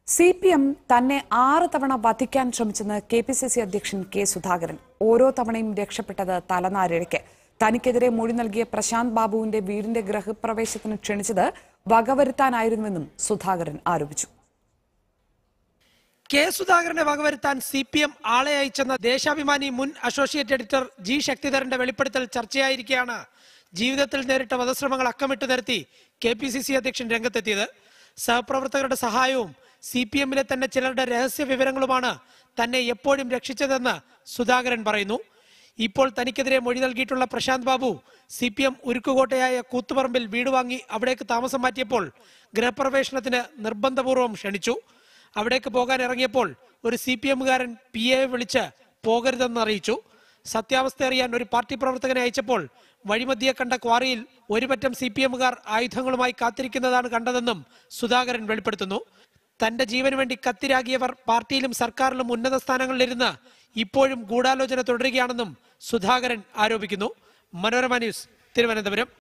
C P M തന്നെ ആറ് തവണ വധിക്കാൻ ശ്രമിച്ചെന്ന് കെ പി സി സി അധ്യക്ഷൻ കെ സുധാകരൻ ഓരോ തവണയും രക്ഷപ്പെട്ടത് തലനാരിഴയ്ക്ക് തനിക്കെതിരെ മൊഴി നൽകിയ പ്രശാന്ത് ബാബുവിന്റെ വീടിന്റെ ഗൃഹപ്രവേശത്തിന് ക്ഷണിച്ചത് വകവരുത്താനായിരുന്നുവെന്നും സുധാകരൻ ആരോപിച്ചു കെ സുധാകരനെ വകവരുത്താൻ സി പി എം ആളെ അയച്ചെന്ന ദേശാഭിമാനി മുൻ അസോസിയേറ്റ് എഡിറ്റർ ജി ശക്തിധരന്റെ വെളിപ്പെടുത്തൽ ചർച്ചയായിരിക്കെയാണ് ജീവിതത്തിൽ നേരിട്ട വധശ്രമങ്ങൾ അക്കമിട്ട് നിരത്തി കെ പി സി സി അധ്യക്ഷൻ രംഗത്തെത്തിയത് സഹപ്രവർത്തകരുടെ സഹായവും സി പി എമ്മിലെ തന്നെ ചിലരുടെ രഹസ്യ വിവരങ്ങളുമാണ് തന്നെ എപ്പോഴും രക്ഷിച്ചതെന്ന് സുധാകരൻ പറയുന്നു ഇപ്പോൾ തനിക്കെതിരെ മൊഴി നൽകിയിട്ടുള്ള Prashant Babu C P M ഉരുക്കുകോട്ടയായ കൂത്തുപറമ്പിൽ വീട് വാങ്ങി അവിടേക്ക് താമസം മാറ്റിയപ്പോൾ ഗൃഹപ്രവേശനത്തിന് നിർബന്ധപൂർവ്വം ക്ഷണിച്ചു അവിടേക്ക് പോകാൻ ഇറങ്ങിയപ്പോൾ ഒരു സി പി എമ്മുകാരൻ പി എ വിളിച്ച് പോകരുതെന്ന് അറിയിച്ചു സത്യാവസ്ഥ അറിയാൻ ഒരു പാർട്ടി പ്രവർത്തകനെ അയച്ചപ്പോൾ വഴിമധ്യേ കണ്ട ക്വാറിയിൽ ഒരു പറ്റം സി പി എമ്മുകാർ ആയുധങ്ങളുമായി കാത്തിരിക്കുന്നതാണ് കണ്ടതെന്നും സുധാകരൻ വെളിപ്പെടുത്തുന്നു തന്റെ ജീവന് വേണ്ടി കത്തിരാകിയവർ പാർട്ടിയിലും സർക്കാരിലും ഉന്നത സ്ഥാനങ്ങളിലിരുന്ന് ഇപ്പോഴും ഗൂഢാലോചന തുടരുകയാണെന്നും സുധാകരൻ ആരോപിക്കുന്നു മനോരമ ന്യൂസ് തിരുവനന്തപുരം